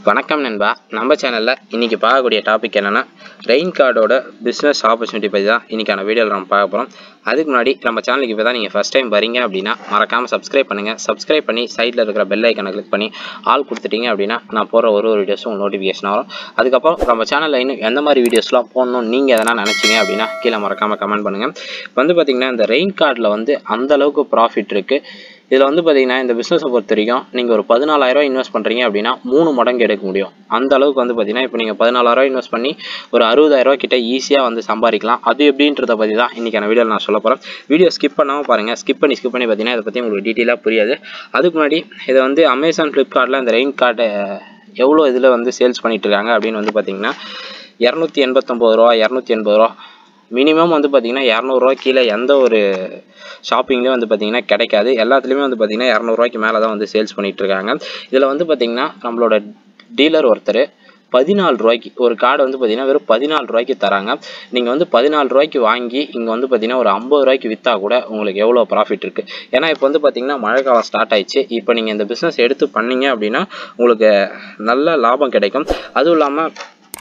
வணக்கம் நண்பா நம்ம சேனலில் இன்றைக்கி பார்க்கக்கூடிய டாபிக் என்னென்னா ரெயின் கார்டோட பிஸ்னஸ் ஆப்பர்ச்சுனிட்டி பற்றி தான் இன்றைக்கான வீடியோவில் நம்ம பார்க்க போகிறோம் அதுக்கு முன்னாடி நம்ம சேனலுக்கு இப்போ தான் நீங்கள் ஃபஸ்ட் டைம் வரீங்க அப்படின்னா மறக்காமல் சப்ஸ்கிரைப் பண்ணுங்கள் சப்ஸ்கிரைப் பண்ணி சைடில் இருக்கிற பெல் ஐக்கனை கிளிக் பண்ணி ஆல் கொடுத்துட்டீங்க அப்படின்னா நான் போகிற ஒரு ஒரு வீடியோஸும் உங்களுக்கு நோட்டிஃபிகேஷன் வரும் அதுக்கப்புறம் நம்ம சேனலில் இன்னும் எந்த மாதிரி வீடியோஸ்லாம் போடணும் நீங்கள் எதனா நினச்சிங்க அப்படின்னா கீழே மறக்காமல் கமெண்ட் பண்ணுங்கள் வந்து பார்த்திங்கன்னா இந்த ரெயின் கார்டில் வந்து அந்த அளவுக்கு ப்ராஃபிட் இருக்குது இதில் வந்து பார்த்தீங்கன்னா இந்த பிஸ்னஸை பொறுத்த வரைக்கும் நீங்கள் ஒரு பதினாலாயிரம் இன்வெஸ்ட் பண்ணுறீங்க அப்படின்னா மூணு மடங்கு எடுக்க முடியும் அந்த அளவுக்கு வந்து பார்த்தீங்கன்னா இப்போ நீங்கள் பதினாலாயிரம் இன்வெஸ்ட் பண்ணி ஒரு அறுபதாயிரம் கிட்ட ஈஸியாக வந்து சம்பாதிக்கலாம் அது எப்படின்றத பற்றி தான் இன்றைக்கான வீடியோ நான் சொல்ல போகிறேன் வீடியோ ஸ்கிப் பண்ணாமல் பாருங்கள் ஸ்கிப் பண்ணி ஸ்கிப் பண்ணி பார்த்தீங்கன்னா இதை பற்றி உங்களுக்கு டீட்டெயிலாக புரியாது அதுக்கு முன்னாடி இதை வந்து அமேசான் ஃப்ளிப்கார்ட்டில் இந்த ரெயின் கார்டை எவ்வளோ இதில் வந்து சேல்ஸ் பண்ணிட்டு இருக்காங்க அப்படின்னு வந்து பார்த்தீங்கன்னா இரநூத்தி எண்பத்தொம்பது ரூபா இரநூத்தி எண்பது ரூபா மினிமம் வந்து பார்த்தீங்கன்னா இரநூறுவா கீழே எந்த ஒரு ஷாப்பிங்லேயும் வந்து பார்த்தீங்கன்னா கிடைக்காது எல்லாத்துலேயுமே வந்து பார்த்தீங்கன்னா இரநூறுவாய்க்கு மேலே தான் வந்து சேல்ஸ் பண்ணிட்டு இருக்காங்க இதில் வந்து பார்த்தீங்கன்னா நம்மளோட டீலர் ஒருத்தர் பதினாலு ரூபாய்க்கு ஒரு கார்டு வந்து பார்த்தீங்கன்னா வெறும் பதினாலு ரூபாய்க்கு தராங்க நீங்கள் வந்து பதினாலு ரூபாய்க்கு வாங்கி இங்கே வந்து பார்த்தீங்கன்னா ஒரு ஐம்பது ரூபாய்க்கு விற்றா கூட உங்களுக்கு எவ்வளோ ப்ராஃபிட் இருக்குது ஏன்னா இப்போ வந்து பார்த்தீங்கன்னா மழை காலம் ஸ்டார்ட் ஆயிடுச்சு இப்போ நீங்கள் இந்த பிஸ்னஸ் எடுத்து பண்ணீங்க அப்படின்னா உங்களுக்கு நல்ல லாபம் கிடைக்கும் அதுவும் இல்லாமல்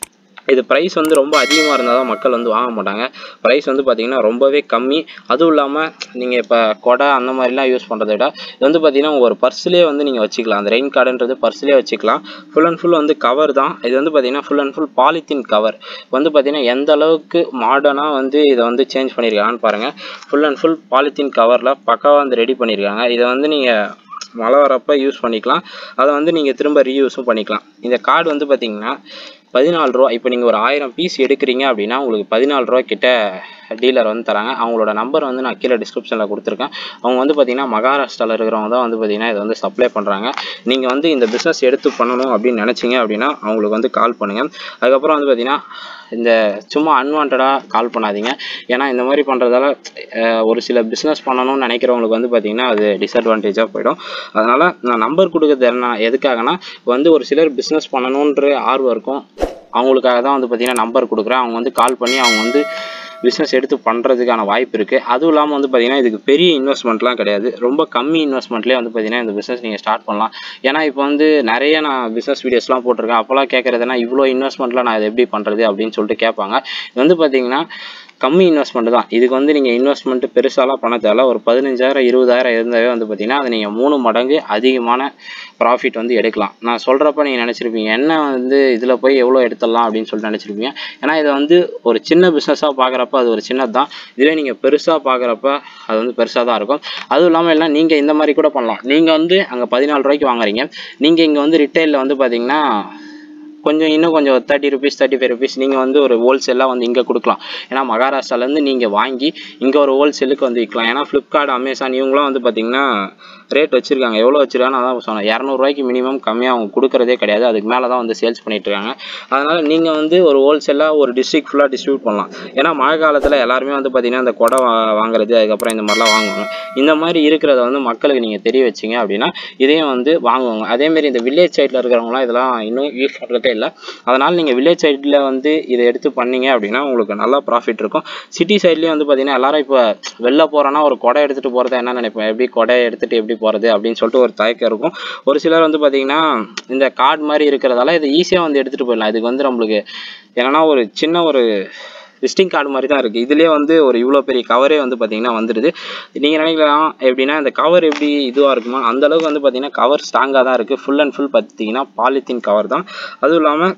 இது ப்ரைஸ் வந்து ரொம்ப அதிகமாக இருந்தால் தான் மக்கள் வந்து வாங்க மாட்டாங்க ப்ரைஸ் வந்து பார்த்திங்கன்னா ரொம்பவே கம்மி அதுவும் இல்லாமல் நீங்கள் இப்போ கொடை அந்த மாதிரிலாம் யூஸ் பண்ணுறத விட இது வந்து பார்த்திங்கன்னா ஒரு பர்ஸ்லேயே வந்து நீங்கள் வச்சுக்கலாம் அந்த ரெயின் கார்டுன்றது பர்ஸ்லேயே வச்சுக்கலாம் ஃபுல் அண்ட் ஃபுல் வந்து கவர் தான் இது வந்து பார்த்திங்கன்னா full and full polythene cover வந்து பார்த்திங்கன்னா எந்த அளவுக்கு மாடர்னாக வந்து இதை வந்து சேஞ்ச் பண்ணியிருக்காங்கன்னு பாருங்கள் ஃபுல் அண்ட் ஃபுல் பாலித்தீன் கவரில் பக்காவாக வந்து ரெடி பண்ணியிருக்காங்க இதை வந்து நீங்கள் மழை வரப்போ யூஸ் பண்ணிக்கலாம் அதை வந்து நீங்கள் திரும்ப ரீயூஸும் பண்ணிக்கலாம் இந்த கார்டு வந்து பார்த்திங்கன்னா பதினாலு ரூபா இப்போ நீங்கள் ஒரு ஆயிரம் பீஸ் எடுக்கிறீங்க அப்படின்னா உங்களுக்கு பதினாலு ரூபா கிட்ட டீலர் வந்து தராங்க அவங்களோட நம்பர் வந்து நான் கீழே டிஸ்கிரிப்ஷனில் கொடுத்துருக்கேன் அவங்க வந்து பார்த்திங்கன்னா மகாராஷ்டிராவில் இருக்கிறவங்க தான் வந்து பார்த்திங்கன்னா இதை வந்து சப்ளை பண்ணுறாங்க நீங்கள் வந்து இந்த பிஸ்னஸ் எடுத்து பண்ணணும் அப்படின்னு நினச்சிங்க அப்படின்னா அவங்களுக்கு வந்து கால் பண்ணுங்கள் அதுக்கப்புறம் வந்து பார்த்திங்கன்னா இந்த சும்மா அன்வான்டாக கால் பண்ணாதீங்க ஏன்னா இந்த மாதிரி பண்ணுறதால ஒரு சில பிஸ்னஸ் பண்ணணும்னு நினைக்கிறவங்களுக்கு வந்து பார்த்திங்கன்னா அது டிஸ்அட்வான்டேஜாக போயிடும் அதனால் நான் நம்பர் கொடுக்குறது என்ன எதுக்காகனா வந்து ஒரு சிலர் பிஸ்னஸ் பண்ணணுன்ற ஆர்வம் இருக்கும் அவங்களுக்காக தான் வந்து பார்த்திங்கன்னா நம்பர் கொடுக்குறேன் அவங்க வந்து கால் பண்ணி அவங்க வந்து பிஸ்னஸ் எடுத்து பண்ணுறதுக்கான வாய்ப்பு இருக்குது அதுவும் இல்லாமல் வந்து பார்த்திங்கன்னா இதுக்கு பெரிய இன்வெஸ்ட்மெண்ட்லாம் கிடையாது ரொம்ப கம்மி இன்வெஸ்ட்மெண்ட்லேயே வந்து பார்த்திங்கன்னா இந்த பிஸ்னஸ் நீங்கள் ஸ்டார்ட் பண்ணலாம் ஏன்னா இப்போ வந்து நிறைய நான் பிஸ்னஸ் வீடியோஸ்லாம் போட்டிருக்கேன் அப்போல்லாம் கேட்குறதுனா இவ்வளோ இன்வெஸ்ட்மெண்ட்டில் நான் இதை எப்படி பண்ணுறது அப்படின்னு சொல்லிட்டு கேட்பாங்க இது வந்து பார்த்திங்கன்னா கம்மி இன்வெஸ்ட்மெண்ட் தான் இதுக்கு வந்து நீங்கள் இன்வெஸ்ட்மெண்ட் பெருசாலாம் பண்ண தேவை ஒரு பதினஞ்சாயிரம் இருபதாயிரம் இருந்தாவே வந்து பார்த்தீங்கன்னா அதை நீங்கள் மூணு மடங்கு அதிகமான ப்ராஃபிட் வந்து எடுக்கலாம் நான் சொல்கிறப்ப நீங்கள் நினச்சிருப்பீங்க என்ன வந்து இதில் போய் எவ்வளோ எடுத்துடலாம் அப்படின்னு சொல்லிட்டு நினச்சிருப்பீங்க ஏன்னா இதை வந்து ஒரு சின்ன பிஸ்னஸாக பார்க்குறப்ப அது ஒரு சின்னது தான் இதுவே நீங்கள் பெருசாக பார்க்குறப்ப அது வந்து பெருசாக தான் இருக்கும் அதுவும் இல்லாமல் எல்லாம் நீங்கள் இந்த மாதிரி கூட பண்ணலாம் நீங்கள் வந்து அங்கே பதினாலு ரூபாய்க்கு வாங்குறீங்க நீங்கள் இங்கே வந்து ரிட்டைலில் வந்து பார்த்தீங்கன்னா கொஞ்சம் இன்னும் கொஞ்சம் thirty rupees thirty five rupees நீங்கள் வந்து ஒரு ஹோல்சேலாக வந்து இங்கே கொடுக்கலாம் ஏன்னா மகாராஷ்டிராலேருந்து நீங்கள் வாங்கி இங்கே ஒரு ஹோல்சேலுக்கு வந்து விற்கலாம் ஏன்னா ஃப்ளிப்கார்ட் அமேசான் இவங்களாம் வந்து பார்த்திங்கன்னா ரேட் வச்சுருக்காங்க எவ்வளோ வச்சுருக்காங்க அதான் சொன்னேன் இரநூறுவாய்க்கு மினிமம் கம்மியாக அவங்க கொடுக்குறதே கிடையாது அதுக்கு மேலே தான் வந்து சேல்ஸ் பண்ணிகிட்ருக்காங்க அதனால் நீங்கள் வந்து ஒரு ஹோல்சேலாக ஒரு டிஸ்ட்ரிக் ஃபுல்லாக டிஸ்ட்ரிபியூட் பண்ணலாம் ஏன்னா மழை காலத்தில் எல்லாருமே வந்து பார்த்திங்கன்னா இந்த குடை வாங்குறது அதுக்கப்புறம் இந்த மாதிரிலாம் வாங்குவாங்க இந்த மாதிரி இருக்கிறத வந்து மக்களுக்கு நீங்கள் தெரிய வச்சிங்க அப்படின்னா இதையும் வந்து வாங்குவாங்க அதேமாரி இந்த வில்லேஜ் சைடில் இருக்கிறவங்களாம் இதெல்லாம் இன்னும் யூஸ் பண்ணுறதே இல்லை அதனால் நீங்கள் வில்லேஜ் சைடில் வந்து இதை எடுத்து பண்ணீங்க அப்படின்னா உங்களுக்கு நல்லா ப்ராஃபிட் இருக்கும் சிட்டி சைட்லேயும் வந்து பார்த்திங்கன்னா எல்லாரும் இப்போ வெளில போகிறோன்னா ஒரு கொடை எடுத்துகிட்டு போகிறத என்ன நினைப்பேன் எப்படி கொடை எடுத்துகிட்டு எப்படி போகிறது அப்படின்னு சொல்லிட்டு ஒரு தயக்கம் இருக்கும் ஒரு சிலர் வந்து பார்த்திங்கன்னா இந்த கார்டு மாதிரி இருக்கிறதால இதை ஈஸியாக வந்து எடுத்துகிட்டு போயிடலாம் இதுக்கு வந்து நம்மளுக்கு என்னென்னா ஒரு சின்ன ஒரு விசிட்டிங் கார்டு மாதிரி தான் இருக்குது இதுலேயே வந்து ஒரு இவ்வளோ பெரிய கவரே வந்து பார்த்திங்கன்னா வந்துடுது நீங்கள் நினைக்கலாம் எப்படின்னா இந்த கவர் எப்படி இதுவாக இருக்குமா அந்தளவுக்கு வந்து பார்த்திங்கன்னா கவர் ஸ்ட்ராங்காக தான் இருக்குது ஃபுல் அண்ட் ஃபுல் பார்த்திங்கன்னா பாலித்தீன் கவர் தான் அதுவும் இல்லாமல்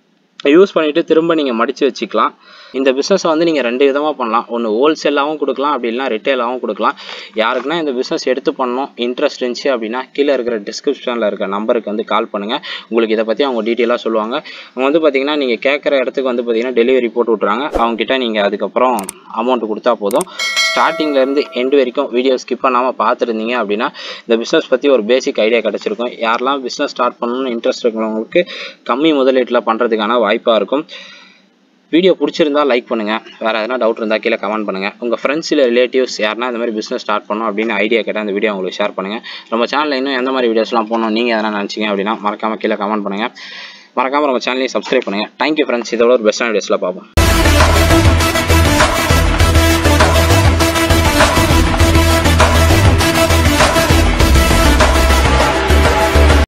யூஸ் பண்ணிவிட்டு திரும்ப நீங்கள் மடித்து வச்சுக்கலாம் இந்த பிஸ்னஸை வந்து நீங்கள் ரெண்டு விதமாக பண்ணலாம் ஒன்று ஹோல்சேலாகவும் கொடுக்கலாம் அப்படி இல்லைனா ரிட்டைலாகவும் கொடுக்கலாம் யாருக்குன்னா இந்த பிஸ்னஸ் எடுத்து பண்ணணும் இன்ட்ரெஸ்ட் இருந்துச்சு அப்படின்னா கீழே இருக்கிற டிஸ்கிரிப்ஷனில் இருக்க நம்பருக்கு வந்து கால் பண்ணுங்கள் உங்களுக்கு இதை பற்றி அவங்க டீட்டெயிலாக சொல்லுவாங்க அவங்க வந்து பார்த்திங்கன்னா நீங்கள் கேட்குற இடத்துக்கு வந்து பார்த்திங்கன்னா டெலிவரி போட்டு விட்றாங்க அவங்ககிட்ட நீங்கள் அதுக்கப்புறம் அமௌண்ட் கொடுத்தா போதும் ஸ்டார்டிங்லேருந்து எண்டு வரைக்கும் வீடியோ ஸ்கிப் பண்ணாமல் பார்த்துருந்தீங்க அப்படின்னா இந்த பிஸ்னஸ் பற்றி ஒரு பேசிக் ஐடியா கிடச்சிருக்கும் யாரெல்லாம் பிஸ்னஸ் ஸ்டார்ட் பண்ணணும்னு இன்ட்ரெஸ்ட் இருக்கிறவங்களுக்கு கம்மி முதலீட்டில் பண்ணுறதுக்கான வாய்ப்பாக இருக்கும் வீடியோ பிடிச்சிருந்தா லைக் பண்ணுங்கள் வேறு எதனா டவுட் இருந்தால் கீழே கமெண்ட் பண்ணுங்கள் உங்கள் ஃப்ரெண்ட்ஸ் இல்லை ரிலேட்டிவ்ஸ் யாருனா இந்த மாதிரி பிஸ்னஸ் ஸ்டார்ட் பண்ணணும் அப்படின்னு ஐடியா கேட்டால் அந்த வீடியோ உங்களுக்கு ஷேர் பண்ணுங்கள் நம்ம சேனலில் இன்னும் எந்த மாதிரி வீடியோஸ்லாம் போகணும் நீங்கள் எதனா நினச்சிங்க அப்படின்னா மறக்காமல் கீழே கமெண்ட் பண்ணுங்கள் மறக்காமல் நம்ம சேனலையும் சப்ஸ்கிரைப் பண்ணுங்கள் தேங்க்யூ ஃப்ரெண்ட்ஸ் இதோட ஒரு பெஸ்ட்டான வீடியோஸில் பார்ப்போம்